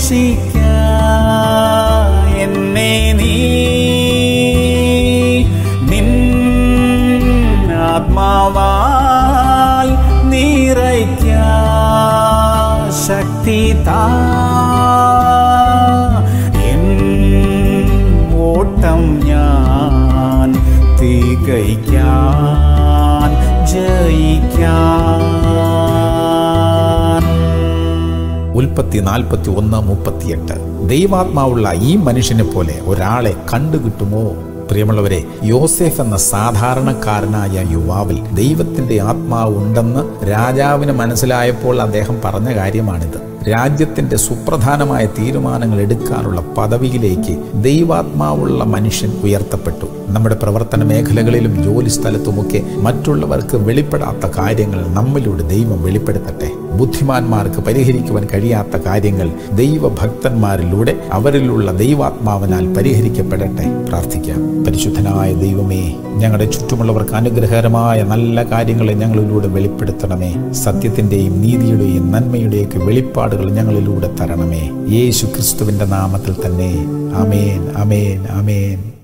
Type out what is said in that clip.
രക്ഷിക്ക എന്നെ നീ നിൻ ആത്മാവാൽ നിറയ്ക്ക ശക്തി താ എൻ ഓട്ടം ഞാൻ തികയ്ക്കാൻ ജയിക്കാൻ ഉൽപ്പത്തി നാൽപ്പത്തി ഒന്ന് മുപ്പത്തിയെട്ട് ദൈവാത്മാവുള്ള ഈ മനുഷ്യനെ പോലെ ഒരാളെ കണ്ടുകിട്ടുമോ പ്രിയമുള്ളവരെ യോസേഫ് എന്ന സാധാരണക്കാരനായ യുവാവിൽ ദൈവത്തിന്റെ ആത്മാവ് ഉണ്ടെന്ന് രാജാവിന് മനസ്സിലായപ്പോൾ അദ്ദേഹം പറഞ്ഞ കാര്യമാണിത് രാജ്യത്തിന്റെ സുപ്രധാനമായ തീരുമാനങ്ങൾ എടുക്കാനുള്ള പദവിയിലേക്ക് ദൈവാത്മാവുള്ള മനുഷ്യൻ ഉയർത്തപ്പെട്ടു നമ്മുടെ പ്രവർത്തന മേഖലകളിലും ജോലി സ്ഥലത്തുമൊക്കെ മറ്റുള്ളവർക്ക് വെളിപ്പെടാത്ത കാര്യങ്ങൾ നമ്മിലൂടെ ദൈവം വെളിപ്പെടുത്തട്ടെ ബുദ്ധിമാന്മാർക്ക് പരിഹരിക്കുവാൻ കഴിയാത്ത കാര്യങ്ങൾ ദൈവഭക്തന്മാരിലൂടെ അവരിലുള്ള ദൈവാത്മാവിനാൽ പരിഹരിക്കപ്പെടട്ടെ പ്രാർത്ഥിക്കാം പരിശുദ്ധനായ ദൈവമേ ഞങ്ങളുടെ ചുറ്റുമുള്ളവർക്ക് അനുഗ്രഹകരമായ നല്ല കാര്യങ്ങളെ ഞങ്ങളിലൂടെ വെളിപ്പെടുത്തണമേ സത്യത്തിന്റെയും നീതിയുടെയും നന്മയുടെയൊക്കെ വെളിപ്പാടുകൾ ഞങ്ങളിലൂടെ തരണമേ യേശു ക്രിസ്തുവിന്റെ നാമത്തിൽ തന്നെ അമേൻ അമേൻ അമേൻ